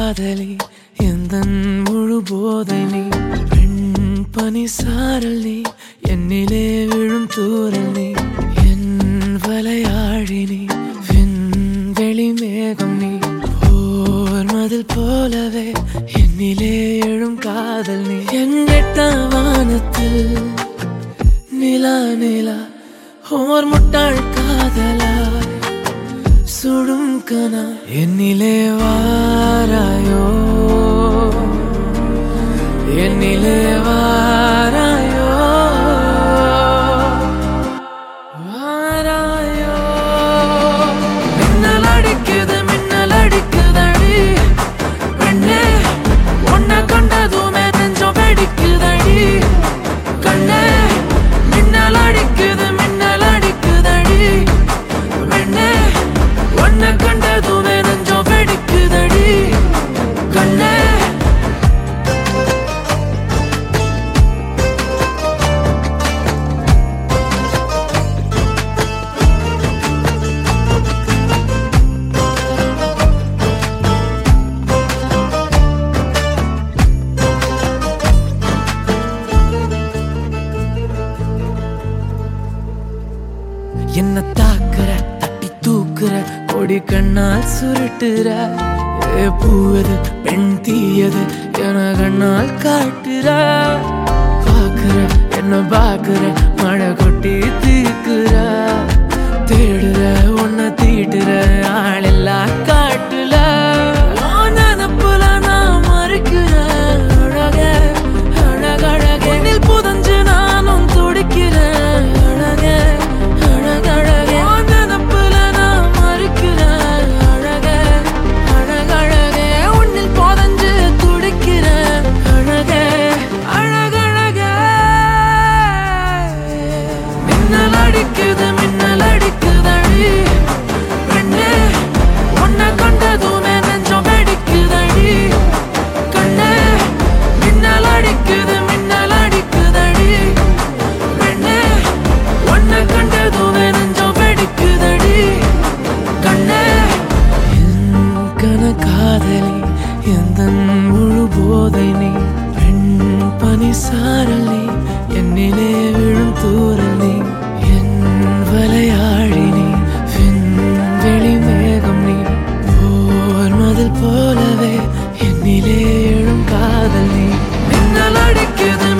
காதலி எந்த முழு போதை நீ பெண் பனி சாரல் நீ என்னிலே விழும் தூரல் நீ என் வலையாழி நீ விண்வெளி மேகம் நீ போர் மதில் போலவே என்னிலே எழும் காதல் நீ என் எட்டாம் வானத்தில் நிலா நிலா ஓர் முட்டாள் காதலா சுடும் கனா என்னிலே வாராயோ என்னிலே வாராயோ வாராயோ மின்னல் அடிக்குது மின்னல் அடிக்குதடி பெண்ணே உன்னை கண்டதுமே நெஞ்சம் வெடிக்குதடி கண்ணே மின்னல் அடிக்குது மின்னல் அடிக்குதடி பெண்ணே உன்னை கண்டதுமே நெஞ்சம் வெடிக்குதடி கண்ணே என்ன தாக்குற தட்டி தூக்குற கொடி கண்ணால் சுருட்டுற ஏ பூவது பெண் தீயது என கண்ணால் காட்டுற பாக்குற என்ன பாக்குற மழை கொட்டி தீக்குற தேடுற உன்னை தீட்டுற ஆளெல்லாம் காட்டுல உன் நினப்புல நான் மறுக்கிறேன் அழகே அழகழகே உன்னில் புதஞ்சு நானும் துடிக்கிறேன் அழகே அழகழகே உன் நினப்புல நான் மறுக்கிறேன் அழகே அழகழகே உன்னில் புதஞ்சு துடிக்கிறேன் அழகே அழகழகே மின்னல் அடிக்குது மின்னல் அடிக்குதடி பெண்ணே உன்னை கண்டதுமே நெஞ்சம் வெடிக்குதடி கண்ணே மின்னல் அடிக்குது மின்னல் அடிக்குதடி பெண்ணே உன்னை கண்டதுமே நெஞ்சம் வெடிக்குதடி கண்ணே என் கனகாதலி எந்த முழு போதை நீ பெண் பனி சாரல் நீ என்னிலே விழும் தூரல் நீ என் வலையாழி நீ விண்வெளி மேகம் நீ போர் மதில் போலவே என்னிலே எழும் காதல் நீ மின்னல் அடிக்குது